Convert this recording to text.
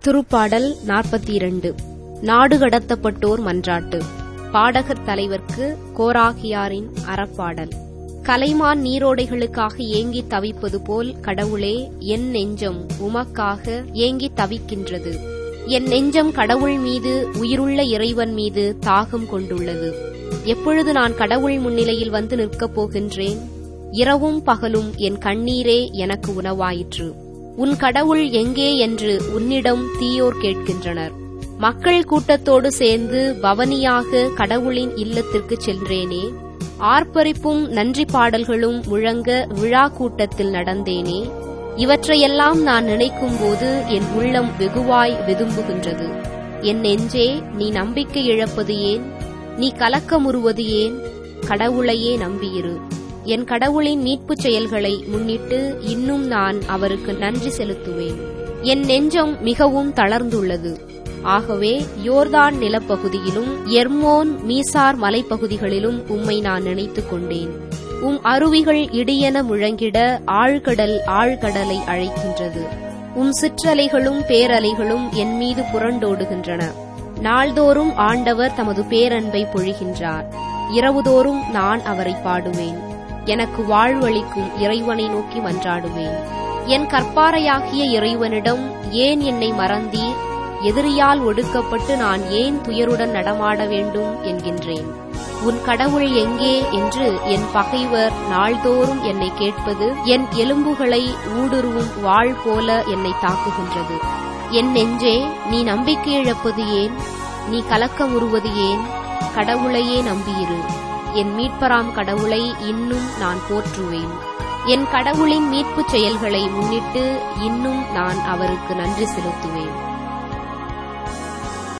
திருப்பாடல் நாற்பத்தி இரண்டு நாடு கடத்தப்பட்டோர் மன்றாட்டு பாடகர் தலைவர்க்கு கோராகியாரின் அறப்பாடல் கலைமான் நீரோடைகளுக்காக ஏங்கி தவிப்பது போல் கடவுளே என் நெஞ்சம் உமக்காக ஏங்கி தவிக்கின்றது என் நெஞ்சம் கடவுள் மீது உயிருள்ள இறைவன் மீது தாகம் கொண்டுள்ளது எப்பொழுது நான் கடவுள் முன்னிலையில் வந்து நிற்கப் போகின்றேன் இரவும் பகலும் என் கண்ணீரே எனக்கு உணவாயிற்று உன் கடவுள் எங்கே என்று உன்னிடம் தீயோர் கேட்கின்றனர் மக்கள் கூட்டத்தோடு சேர்ந்து பவனியாக கடவுளின் இல்லத்திற்கு சென்றேனே ஆர்ப்பரிப்பும் நன்றி பாடல்களும் முழங்க விழா கூட்டத்தில் நடந்தேனே இவற்றையெல்லாம் நான் நினைக்கும்போது என் உள்ளம் வெகுவாய் வெதும்புகின்றது என் நெஞ்சே நீ நம்பிக்கை இழப்பது ஏன் நீ கலக்கமுறுவது ஏன் கடவுளையே நம்பியிரு என் கடவுளின் மீட்புச் செயல்களை முன்னிட்டு இன்னும் நான் அவருக்கு நன்றி செலுத்துவேன் என் நெஞ்சம் மிகவும் தளர்ந்துள்ளது ஆகவே யோர்தான் நிலப்பகுதியிலும் எர்மோன் மீசார் மலைப்பகுதிகளிலும் உம்மை நான் நினைத்துக் கொண்டேன் உம் அருவிகள் இடியென முழங்கிட ஆழ்கடல் ஆழ்கடலை அழைக்கின்றது உம் சிற்றலைகளும் பேரலைகளும் என் மீது புரண்டோடுகின்றன நாள்தோறும் ஆண்டவர் தமது பேரன்பை பொழிகின்றார் இரவுதோறும் நான் அவரை பாடுவேன் எனக்கு வாழ்வளிக்கும் இறைவனை நோக்கி மன்றாடுவேன் என் கற்பாரையாகிய இறைவனிடம் ஏன் என்னை மறந்தீர் எதிரியால் ஒடுக்கப்பட்டு நான் ஏன் துயருடன் நடமாட வேண்டும் என்கின்றேன் உன் கடவுள் எங்கே என்று என் பகைவர் நாள்தோறும் என்னை கேட்பது என் எலும்புகளை ஊடுருவும் வாழ் போல என்னை தாக்குகின்றது என் நெஞ்சே நீ நம்பிக்கை இழப்பது ஏன் நீ கலக்கமுறுவது ஏன் கடவுளையே நம்பியிரு என் மீட்பராம் கடவுளை இன்னும் நான் போற்றுவேன் என் கடவுளின் மீட்புச் செயல்களை முன்னிட்டு இன்னும் நான் அவருக்கு நன்றி செலுத்துவேன்